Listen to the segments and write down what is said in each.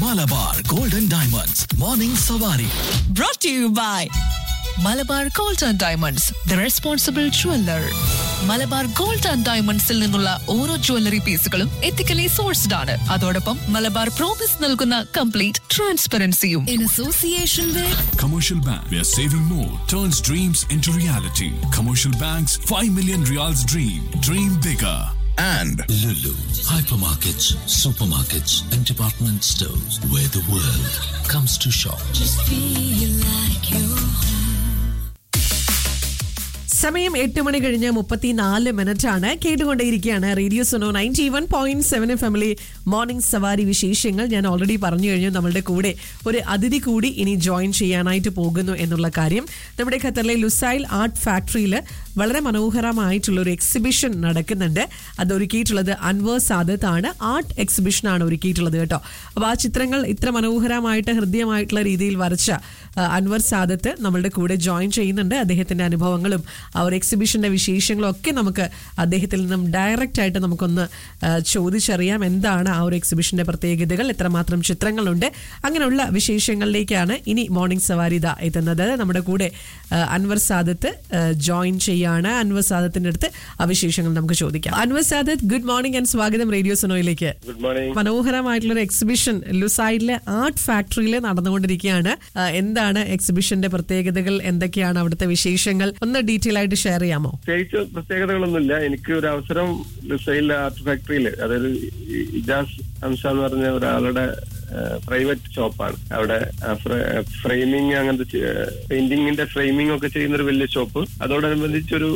Malabar golden diamonds morning സവാരി brought to you by Malabar gold and diamonds the responsible jeweller Malabar gold and ഡയമണ്ട്സിൽ നിന്നുള്ള ഓരോ jewellery പീസുകളും ethically sourced ആണ് അതോടൊപ്പം മലബാർ പ്രോമിസ് നൽകുന്ന കംപ്ലീറ്റ് ട്രാൻസ്പെറൻസിയും in association with Commercial Bank, where saving more turns dreams into reality. Commercial Bank's 5 million reals dream. Dream bigger. and Lulu, hypermarkets, supermarkets, and department stores where the world comes to shop. സമയം എട്ട് മണി കഴിഞ്ഞ് മുപ്പത്തിനാല് minute ആണ് കേട്ടുകൊണ്ടേയിരിക്കുകയാണ് radio Suno ninety one point seven family morning സവാരി വിശേഷങ്ങൾ ഞാൻ already പറഞ്ഞു കഴിഞ്ഞു നമ്മളുടെ കൂടെ ഒരു അതിഥി കൂടി ഇനി ജോയിൻ ചെയ്യാനായിട്ട് പോകുന്നു എന്നുള്ള കാര്യം നമ്മുടെ ഖത്തറിലെ ലുസൈൽ ആർട്ട് ഫാക്ടറിയിൽ വളരെ മനോഹരമായിട്ടുള്ള ഒരു എക്സിബിഷൻ നടക്കുന്നുണ്ട് അത് ഒരുക്കിയിട്ടുള്ളത് അൻവർ സാദത്ത് ആണ് ആർട്ട് എക്സിബിഷൻ ആണ് ഒരുക്കിയിട്ടുള്ളത് കേട്ടോ അപ്പോൾ ആ ചിത്രങ്ങൾ ഇത്ര മനോഹരമായിട്ട് ഹൃദ്യമായിട്ടുള്ള രീതിയിൽ വരച്ച ആ, അൻവർ സാദത്ത് നമ്മളുടെ കൂടെ ജോയിൻ ചെയ്യുന്നുണ്ട് അദ്ദേഹത്തിന്റെ അനുഭവങ്ങളും ആ ഒരു എക്സിബിഷന്റെ വിശേഷങ്ങളും ഒക്കെ നമുക്ക് അദ്ദേഹത്തിൽ നിന്നും ഡയറക്റ്റ് ആയിട്ട് നമുക്കൊന്ന് ആ, ചോദിച്ചറിയാം എന്താണ് ആ ഒരു എക്സിബിഷന്റെ പ്രത്യേകതകൾ എത്രമാത്രം ചിത്രങ്ങളുണ്ട് അങ്ങനെയുള്ള വിശേഷങ്ങളിലേക്കാണ് ഇനി മോർണിംഗ് സവാരിത എത്തുന്നത് നമ്മുടെ കൂടെ ആ, അൻവർ സാദത്ത് ജോയിൻ ചെയ്യാണ് അൻവർ സാദത്തിന്റെ അടുത്ത് ആ വിശേഷങ്ങൾ നമുക്ക് ചോദിക്കാം Anwar Sadath good morning and സ്വാഗതം റേഡിയോ സുനോയിലേക്ക് ഗുഡ് മോർണിംഗ് മനോഹരമായിട്ടുള്ള ഒരു എക്സിബിഷൻ ലുസൈഡിലെ ആർട്ട് ഫാക്ടറിയിൽ നടന്നുകൊണ്ടിരിക്കുകയാണ് ആ, എന്താണ് എക്സിബിഷന്റെ പ്രത്യേകതകൾ എന്തൊക്കെയാണ് അവിടുത്തെ വിശേഷങ്ങൾ ഒന്ന് ഡീറ്റെയിൽ ആയിട്ട് ഷെയർ ചെയ്യാമോ പ്രത്യേകിച്ച് പ്രത്യേകതകളൊന്നുമില്ല എനിക്ക് ഒരു അവസരം ലുസൈൽ ആർട്ട് ഫാക്ടറിയിൽ അതായത് ഈ ഇജാസ് ഹംസ എന്ന് പറഞ്ഞ ഒരാളുടെ പ്രൈവറ്റ് ഷോപ്പാണ് അവിടെ ഫ്രെയിമിങ് അങ്ങനത്തെ പെയിന്റിങ്ങിന്റെ ഫ്രെയിമിംഗ് ഒക്കെ ചെയ്യുന്ന ഒരു വലിയ ഷോപ്പ് അതോടനുബന്ധിച്ചൊരു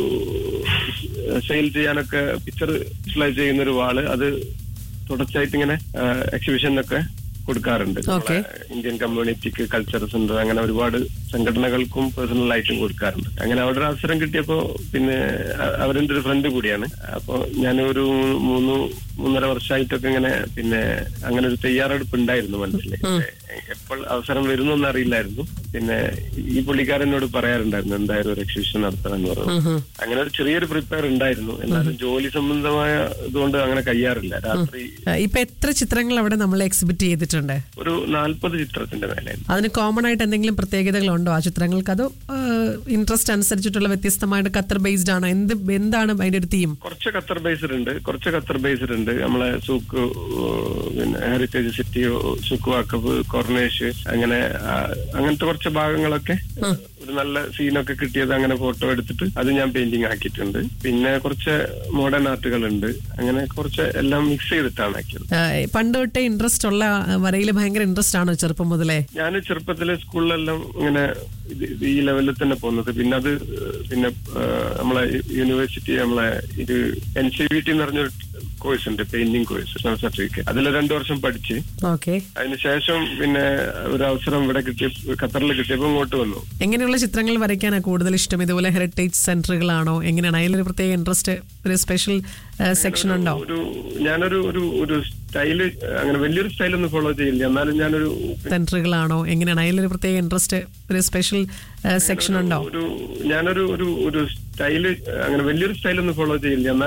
സെയിൽ ചെയ്യാനൊക്കെ പിക്ചർ വിഷ്വലൈസ് ചെയ്യുന്ന ഒരു വാള് അത് തുടർച്ചയായിട്ട് ഇങ്ങനെ എക്സിബിഷനൊക്കെ കൊടുക്കാറുണ്ട് Okay. നമ്മളെ ഇന്ത്യൻ കമ്മ്യൂണിറ്റിക്ക് കൾച്ചർ സെന്റർ അങ്ങനെ ഒരുപാട് സംഘടനകൾക്കും പേഴ്സണലായിട്ടും കൊടുക്കാറുണ്ട് അങ്ങനെ അവിടെ ഒരു അവസരം കിട്ടിയപ്പോ പിന്നെ അ- അവരെന്റെ ഒരു ഫ്രണ്ട് കൂടിയാണ് അപ്പൊ ഞാൻ ഒരു മൂന്ന് മൂന്നര വർഷമായിട്ടൊക്കെ ഇങ്ങനെ പിന്നെ അങ്ങനെ ഒരു തയ്യാറെടുപ്പ് ഉണ്ടായിരുന്നു മനസ്സിൽ എപ്പോൾ അവസരം വരുന്നൊന്നും അറിയില്ലായിരുന്നു പിന്നെ ഈ പുള്ളിക്കാരനോട് പറയാറുണ്ടായിരുന്നു എന്തായാലും ഒരു എക്സിബിഷൻ നടത്തണം എന്ന് പറഞ്ഞു അങ്ങനെ ഒരു ചെറിയൊരു പ്രിപ്പയർ ഉണ്ടായിരുന്നു എന്നാലും ജോലി സംബന്ധമായ ഇതുകൊണ്ട് അങ്ങനെ കഴിയാറില്ല രാത്രി ആ, ഇപ്പൊ എത്ര ചിത്രങ്ങൾ അവിടെ നമ്മൾ എക്സിബിറ്റ് ചെയ്തിട്ടുണ്ട് ഒരു നാൽപ്പത് ചിത്രത്തിന്റെ മേലെ അതിന് കോമൺ ആയിട്ട് എന്തെങ്കിലും പ്രത്യേകതകളുണ്ടോ ആ ചിത്രങ്ങൾക്ക് അതോ ഇൻട്രസ്റ്റ് അനുസരിച്ചിട്ടുള്ള വ്യത്യസ്തമായിട്ട് ഖത്തർ ബേസ്ഡ് ആണോ എന്ത് എന്താണ് അതിന്റെ ഒരു തീം കുറച്ച് ഖത്തർ ബേസ്ഡ് ഉണ്ട് കുറച്ച് ഖത്തർ ബേസ്ഡ് ഉണ്ട് നമ്മളെ സൂക്ക് ഏഹ്, പിന്നെ ഹെറിറ്റേജ് സിറ്റി സൂക്ക് വാക്കപ്പ് കോർണേഷ് അങ്ങനെ ആ, അങ്ങനത്തെ കുറച്ച് ഭാഗങ്ങളൊക്കെ ഒരു നല്ല സീനൊക്കെ കിട്ടിയത് അങ്ങനെ ഫോട്ടോ എടുത്തിട്ട് അത് ഞാൻ പെയിന്റിംഗ് ആക്കിയിട്ടുണ്ട് പിന്നെ കുറച്ച് മോഡേൺ ആർട്ടുകളുണ്ട് അങ്ങനെ കുറച്ച് എല്ലാം മിക്സ് ചെയ്തിട്ടാണ് ആക്കിയത് പണ്ട് തൊട്ടേ ഇൻട്രസ്റ്റ് ഉള്ള വരയിൽ ഭയങ്കര ഇൻട്രസ്റ്റ് ആണോ ചെറുപ്പം മുതലേ ഞാൻ ചെറുപ്പത്തിലെ സ്കൂളിലെല്ലാം ഇങ്ങനെ ഇത് ഇത് ഈ ലെവലിൽ തന്നെ പോകുന്നത് പിന്നെ അത് ഏഹ്, പിന്നെ ഏഹ്, നമ്മളെ യൂണിവേഴ്സിറ്റി നമ്മളെ ഇത് എൻ സി വി ടി എന്ന് പറഞ്ഞൊരു കോഴ്സ് ഉണ്ട് പെയിന്റിംഗ് കോഴ്സ് സർട്ടിഫിക്കറ്റ് അതിൽ രണ്ടു വർഷം പഠിച്ച് ഓക്കെ അതിനുശേഷം പിന്നെ ഒരു അവസരം ഇവിടെ കിട്ടിയ ഖത്തറിൽ കിട്ടിയപ്പോൾ ഇങ്ങോട്ട് വന്നു എങ്ങനെയുള്ള ചിത്രങ്ങൾ വരയ്ക്കാനാണ് കൂടുതൽ ഇഷ്ടം ഇതുപോലെ ഹെറിറ്റേജ് സെന്ററുകളാണോ എങ്ങനെയാണ് അതിലൊരു പ്രത്യേക ഇൻട്രസ്റ്റ് ഒരു സ്പെഷ്യൽ സെക്ഷൻ ഉണ്ടോ ഒരു ഞാനൊരു ഒരു ഒരു സ്റ്റൈല് അങ്ങനെ വലിയൊരു സ്റ്റൈലൊന്നും ഫോളോ ചെയ്യില്ല എന്നാലും ഞാനൊരു സെന്ററുകളാണോ എങ്ങനെയാണ് അതിലൊരു പ്രത്യേക ഇൻട്രസ്റ്റ് ഒരു സ്പെഷ്യൽ സെക്ഷൻ ഉണ്ടോ ഒരു ഞാനൊരു ഒരു ഒരു സ്റ്റൈല് അങ്ങനെ വലിയൊരു സ്റ്റൈലൊന്നും ഫോളോ ചെയ്യില്ല